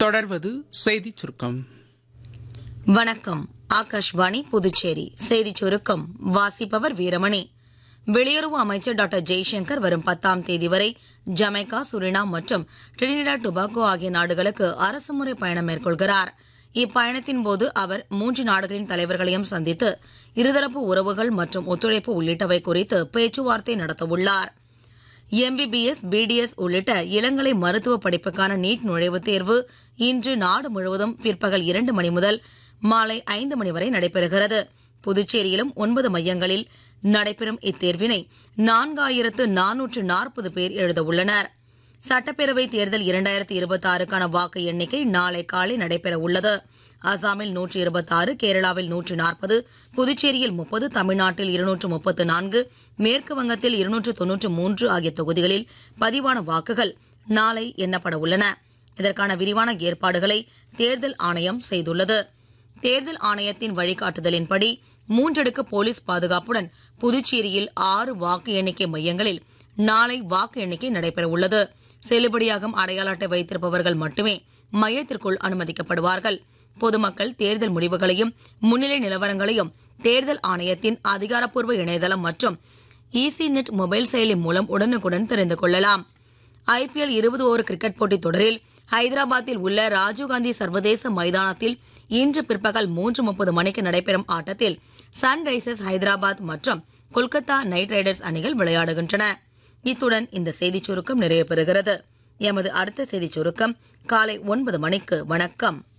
தொடர்வது செய்திச் சுருக்கம் வணக்கம் ஆகாஷ்வாணி புதுச்சேரி செய்திச் சுருக்கம் வாசிப்பவர் வீரமணி வெளியுறவு அமைச்சர் டாக்டர் ஜெய்சங்கர் வரும் பத்தாம் தேதி வரை ஜமைக்கா சுரினாம் மற்றும் டிரினிடாட் டுபாகோ ஆகிய நாடுகளுக்கு அரசுமுறை பயணம் மேற்கொள்கிறார் இப்பயணத்தின் போது அவர் மூன்று நாடுகளின் தலைவர்களையும் சந்தித்து இருதரப்பு உறவுகள் மற்றும் ஒத்துழைப்பு உள்ளிட்டவை குறித்து பேச்சுவார்த்தை நடத்தவுள்ளார் எம்பிபிஎஸ் பிடிஎஸ் உள்ளிட்ட இளங்கலை மருத்துவ படிப்புக்கான நீட் நுழைவுத் தேர்வு இன்று நாடு முழுவதும் பிற்பகல் இரண்டு மணி முதல் மாலை ஐந்து மணி வரை நடைபெறுகிறது புதுச்சேரியிலும் ஒன்பது மையங்களில் நடைபெறும் இத்தேர்வினை நான்காயிரத்து நானூற்று நாற்பது பேர் எழுத உள்ளனர் சட்டப்பேரவை தேர்தல் இரண்டாயிரத்தி இருபத்தி ஆறுக்கான வாக்கு எண்ணிக்கை நாளை காலை நடைபெற உள்ளது அசாமில் நூற்று இருபத்தாறு கேரளாவில் நூற்று நாற்பது புதுச்சேரியில் முப்பது தமிழ்நாட்டில் இருநூற்று முப்பத்து நான்கு மேற்கு வங்கத்தில் இருநூற்று தொன்னூற்று மூன்று ஆகிய தொகுதிகளில் பதிவான வாக்குகள் நாளை எண்ணப்பட உள்ளன இதற்கான விரிவான ஏற்பாடுகளை தேர்தல் ஆணையம் செய்துள்ளது தேர்தல் ஆணையத்தின் வழிகாட்டுதலின்படி மூன்றடுக்கு போலீஸ் பாதுகாப்புடன் புதுச்சேரியில் ஆறு வாக்கு எண்ணிக்கை மையங்களில் நாளை வாக்கு எண்ணிக்கை நடைபெற உள்ளது செல்லுபடியாகும் அடையாள அட்டை வைத்திருப்பவர்கள் மட்டுமே மையத்திற்குள் அனுமதிக்கப்படுவார்கள் பொதுமக்கள் தேர்தல் முடிவுகளையும் முன்னிலை நிலவரங்களையும் தேர்தல் ஆணையத்தின் அதிகாரப்பூர்வ இணையதளம் மற்றும் ஈசி நெட் மொபைல் செயலி மூலம் உடனுக்குடன் தெரிந்து கொள்ளலாம் ஐபிஎல் இருபது ஓவர் கிரிக்கெட் போட்டித் தொடரில் ஹைதராபாத்தில் உள்ள ராஜீவ்காந்தி சர்வதேச மைதானத்தில் இன்று பிற்பகல் மூன்று முப்பது மணிக்கு நடைபெறும் ஆட்டத்தில் சன்ரைசர்ஸ் ஹைதராபாத் மற்றும் கொல்கத்தா நைட் ரைடர்ஸ் அணிகள் விளையாடுகின்றன இத்துடன் இந்த செய்திச் சுருக்கம் நிறைவு பெறுகிறது எமது அடுத்த செய்திச் சுருக்கம் காலை ஒன்பது மணிக்கு வணக்கம்